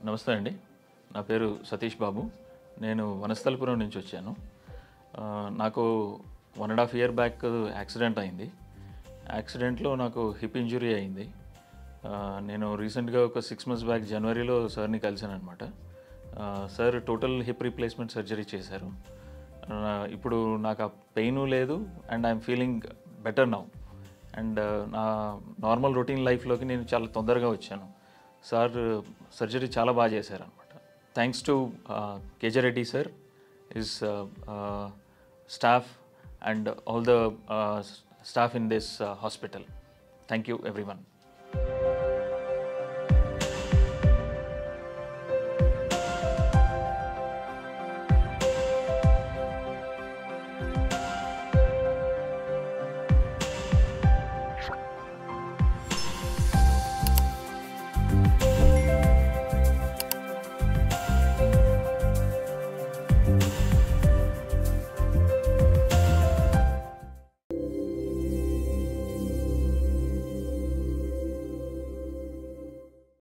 నమస్తే అండి నా పేరు సతీష్ బాబు నేను వనస్థలపురం నుంచి వచ్చాను ఆ, నాకు one and half year back accident అయింది యాక్సిడెంట్లో నాకు హిప్ ఇంజురీ అయింది ఆ, నేను రీసెంట్గా ఒక సిక్స్ మంత్స్ బ్యాక్ జనవరిలో సార్ని కలిశాను అనమాట sir total hip replacement surgery చేశారు ఆ, ఇప్పుడు నాకు ఆ పెయిన్ లేదు and I'm feeling better now and నా నార్మల్ రొటీన్ లైఫ్లోకి నేను చాలా తొందరగా వచ్చాను సార్ సర్జరీ చాలా బాగా చేశారు అనమాట thanks to KJ Reddy sir his staff and all the staff in this hospital thank you every one